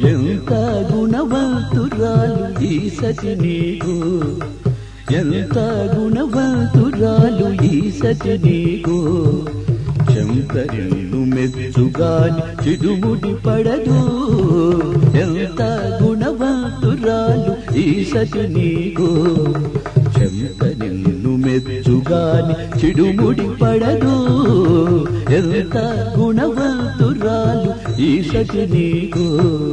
ఎంత గుణవంతురాలు ఈ సతి నీకు ఎంత గుణవంతురాలు ఈ సతి నీకు చెంతరిల్లు మెచ్చుగాని చిడుముడి పడదు ఎంత గుణవంతురాలు ఈ సతి నీకు చెంత నిన్ను మెచ్చుగాని చిడుముడి పడదు ఎంత గుణవంతురాలు ఈ సతి నీకు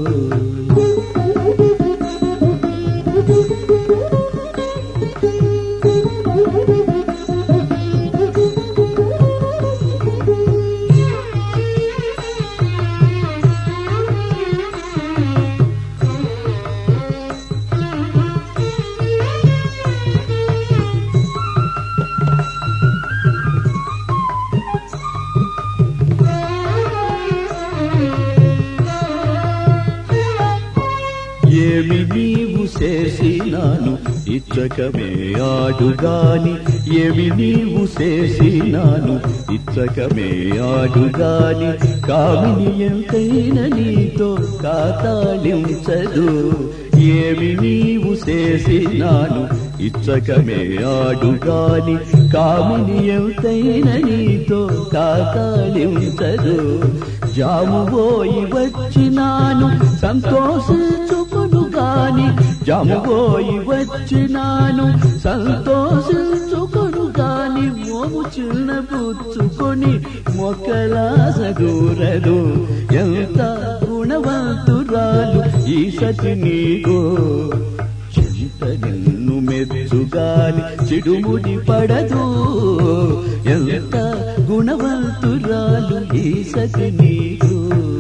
ఏమి నీవు చేసినాను ఇచ్చకమే ఆడుగాని ఏమి నీవు చేసినాను ఇచ్చకమే ఆడుగాని కామిని ఎంతైన నీతో కాతాళించదు ఏమి నీవు చేసినాను ఇచ్చకమే ఆడుగాని కామిని ఎంతైన నీతో కాతాళించదు జాము పోయి వచ్చినాను సంతోషించుకును గాని జాము పోయి వచ్చినాను సంతోషించుకును గాని మోము చిన్న పుచ్చుకొని మొక్కలాసగూరదు ఎంత గుణవంతురాలు ఈ సతి నీగో చింత నిన్ను మెచ్చుగాని చిడుముడి పడదు ఎంత గుణవంతురాలు ఈ సతి నీకు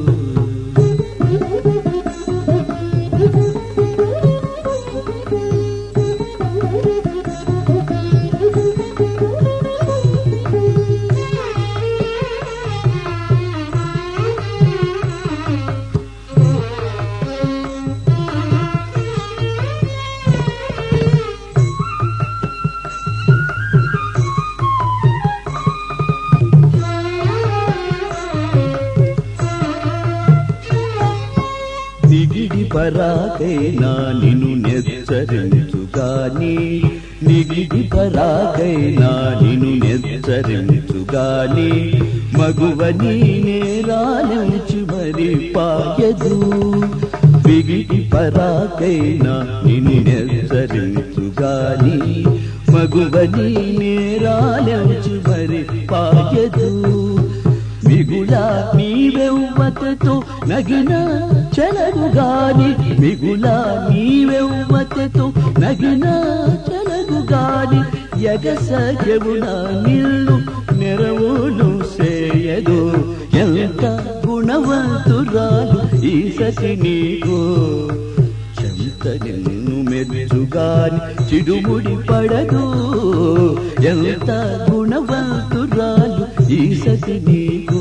నిగిడి పరాకైనా నిన్ను నెచ్చరించుగాని నిగిడి పరాకైనా నిన్ను నెచ్చరించుగాని మగువని నేరాలంచి మరి పాయదు బిగిడి పరాకైనా నిన్ను నెచ్చరించుగాని మగువని నేరాలంచి మరి పాయదు మిగులా నీవెవ్వతతో నగిన చెలగుగాని మిగులా నీవెవ్వతతో నగిన చెలగుగాని ఎగసగవున నిల్లు నెరవులు సేయదు ఎంత గుణవంతురాలు ఈ సతి నీకు చెంత నిన్ను మెచ్చుగాని చిడుముడి పడదు ఎంత గుణవంతురాలు ఈ సతి నీకు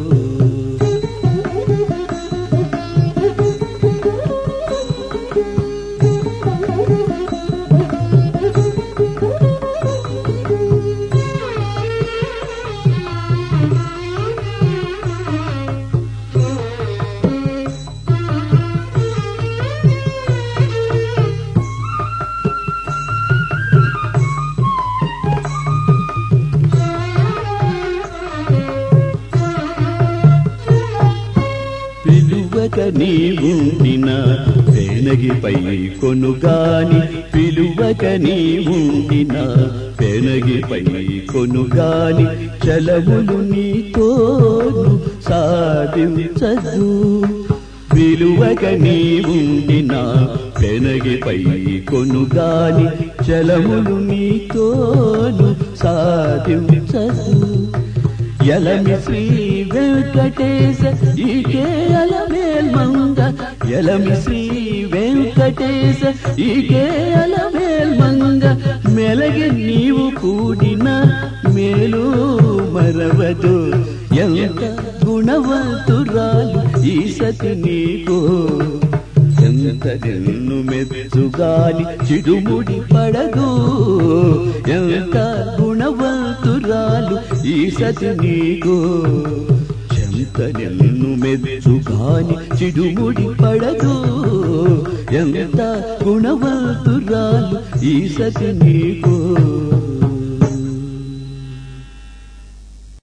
పిలువక నీవుండిన పేనగిపై కొనుగాని పిలువక నీవుండిన పేనగిపై కొనుగాని చలములు నీతోను సాధించదు విలువక నీవుండిన పెనగిపై కొనుగాని చలములు నీతోను సాధించదు ఎలమి శ్రీ వెంకటేశ ఈకే అలమేల్ మంగ ఎలమి శ్రీ వెంకటేశ ఈకే అలమేల్ మంగ మెలగి నీవు కూడిన మేలు మరవదు ఎంత గుణవంతురాలు ఈ సతి నీకు ఎంత నిన్ను మెచ్చుగాని చిడుముడి పడదు ఎంత గుణవంతురాలు ఈ సతి నీకు చెంత ఎంత నిన్ను మెచ్చు కాని చిడుముడి పడదు ఎంత గుణవంతురాలు ఈ సతి నీకు